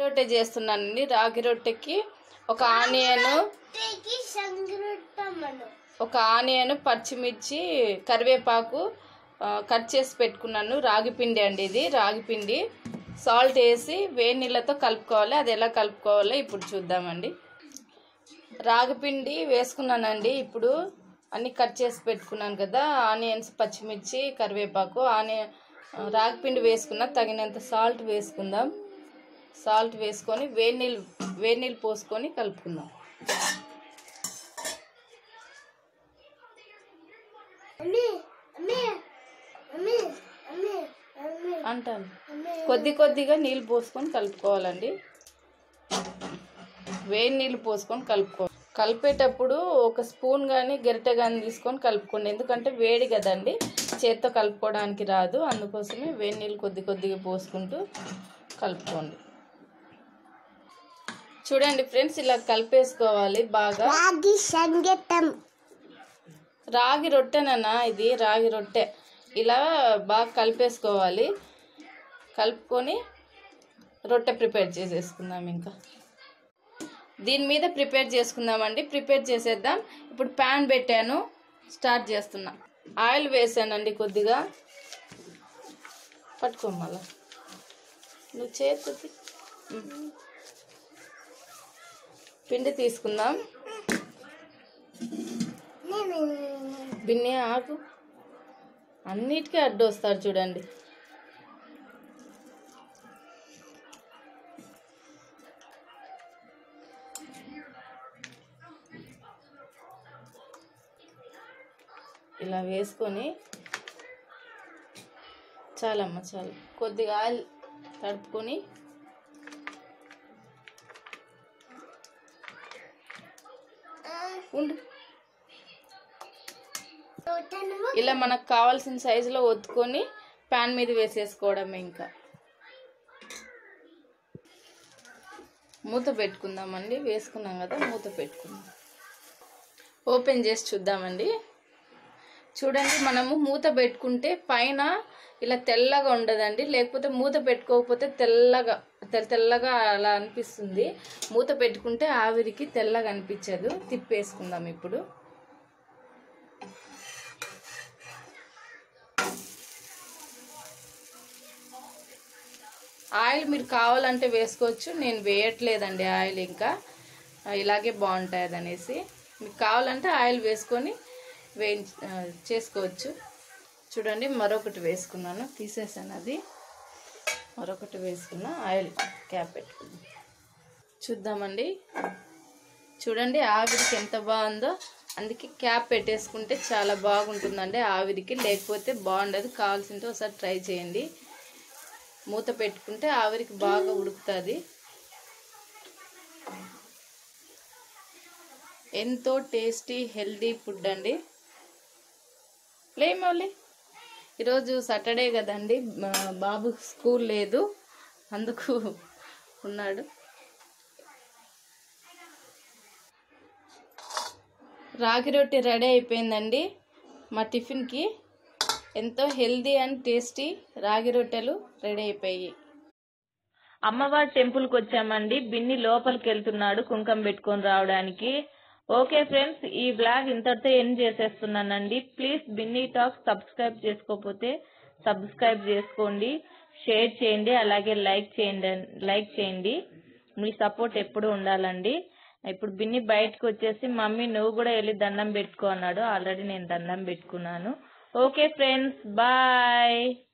రొట్టె చేస్తున్నానండి రాగి రొట్టెకి ఒక ఆనియన్ రొట్టెకి సంగరొట్టమను ఒక ఆనియన్ పచ్చిమిర్చి కరివేపాకు ఆ, కట్ చేసి పెట్టుకున్నాను రాగి పిండి అండి ఇది రాగి పిండి సాల్ట్ వేసి వేడి నీళ్ళతో కలుపుకోవాలి అది ఎలా కలుపుకోవాలో ఇప్పుడు చూద్దామండి రాగి పిండి వేసుకున్నానండి ఇప్పుడు అన్ని కట్ చేసి పెట్టుకున్నాను కదా ఆనియన్స్ పచ్చిమిర్చి కరివేపాకు ఆనియన్ రాగి పిండి వేసుకున్నా తగినంత సాల్ట్ వేసుకుందాం సాల్ట్ వేసుకొని వేడి నీళ్ళు వేడి నీళ్ళు పోసుకొని కలుపుకుందాం అమ్మి అమ్మి అమ్మి అమ్మి అమ్మి అంటాను అమ్మి కొద్ది కొద్దిగా నీళ్ళు పోసుకొని కలుపుకోవాలండి వేడి నీళ్ళు పోసుకొని కలుపుకో కలిపేటప్పుడు ఒక స్పూన్ కానీ గరిటె కానీ తీసుకొని కలుపుకోండి ఎందుకంటే వేడి కదండి చేత్తో కలుపుకోవడానికి రాదు అందుకోసమే వేడి నీళ్ళు కొద్ది కొద్దిగా పోసుకుంటూ కలుపుకోండి చూడండి ఫ్రెండ్స్ ఇలా కలిపేసుకోవాలి బాగా రాగి సంగీతం రాగి రొట్టెనన్నా ఇది రాగి రొట్టె ఇలా బాగా కలిపేసుకోవాలి కలుపుకొని రొట్టె ప్రిపేర్ చేసేసుకుందాం ఇంకా దీని మీద ప్రిపేర్ చేసుకుందామండి ప్రిపేర్ చేసేద్దాం ఇప్పుడు ప్యాన్ పెట్టాను స్టార్ట్ చేస్తున్నా ఆయిల్ వేసానండి కొద్దిగా పట్టుకో మళ్ళా నువ్వు చేతి పిండి తీసుకుందాం బిన్నే ఆకు అన్నిటికీ అడ్డు వస్తారు చూడండి ఇలా వేసుకొని చాలమ్మ చాలు కొద్దిగా ఆయిల్ తడుపుకొని ఉండు ఇలా మనకు కావాల్సిన సైజులో ఒత్తుకొని ప్యాన్ మీద వేసేసుకోవడమే ఇంకా మూత పెట్టుకుందామండి వేసుకున్నాం కదా మూత పెట్టుకుందాం ఓపెన్ చేసి చూద్దామండి చూడండి మనము మూత పెట్టుకుంటే పైన ఇలా తెల్లగా ఉండదండి లేకపోతే మూత పెట్టుకోకపోతే తెల్లగా తెల్ల తెల్లగా అలా అనిపిస్తుంది మూత పెట్టుకుంటే ఆవిరికి తెల్లగా అనిపించదు తిప్పేసుకుందాం ఇప్పుడు ఆయిల్ మీరు కావాలంటే వేసుకోవచ్చు నేను వేయట్లేదండి ఆయిల్ ఇంకా ఆ, ఇలాగే బాగుంటుంది అనేసి మీకు కావాలంటే ఆయిల్ వేసుకొని వేయించ ఆ, చేసుకోవచ్చు చూడండి మరొకటి వేసుకున్నాను తీసేసాను అది మరొకటి వేసుకున్న ఆయిల్ క్యాప్ పెట్టుకున్నాను చూద్దామండి చూడండి ఆవిరికి ఎంత బాగుందో అందుకే క్యాప్ పెట్టేసుకుంటే చాలా బాగుంటుందండి ఆవిరికి లేకపోతే బాగుండదు కావాల్సింటే ఒకసారి ట్రై చేయండి మూత పెట్టుకుంటే ఆవిరికి బాగా ఉడుకుతుంది ఎంతో టేస్టీ హెల్దీ ఫుడ్ అండి లేమౌలి ఈరోజు సాటర్డే కదండి మా బాబు స్కూల్ లేదు అందుకు ఉన్నాడు రాగి రొట్టె రెడీ అయిపోయిందండి మా టిఫిన్కి ఎంతో హెల్దీ అండ్ టేస్టీ రాగి రొట్టెలు రెడీ అయిపోయాయి అమ్మవారి టెంపుల్కి వచ్చామండి బిన్ని లోపలికి వెళ్తున్నాడు కుంకం పెట్టుకొని రావడానికి ఓకే ఫ్రెండ్స్ ఈ బ్లాగ్ ఇంతటితో ఎండ్ చేసేస్తున్నానండి ప్లీజ్ బిన్నీ టాక్ సబ్స్క్రైబ్ చేసుకోకపోతే సబ్స్క్రైబ్ చేసుకోండి షేర్ చేయండి అలాగే లైక్ చేయండి లైక్ చేయండి మీ సపోర్ట్ ఎప్పుడు ఉండాలండి ఇప్పుడు బిన్ని బయటకు వచ్చేసి మమ్మీ నువ్వు కూడా వెళ్ళి దండం పెట్టుకో అన్నాడు ఆల్రెడీ నేను దండం పెట్టుకున్నాను ఓకే ఫ్రెండ్స్ బాయ్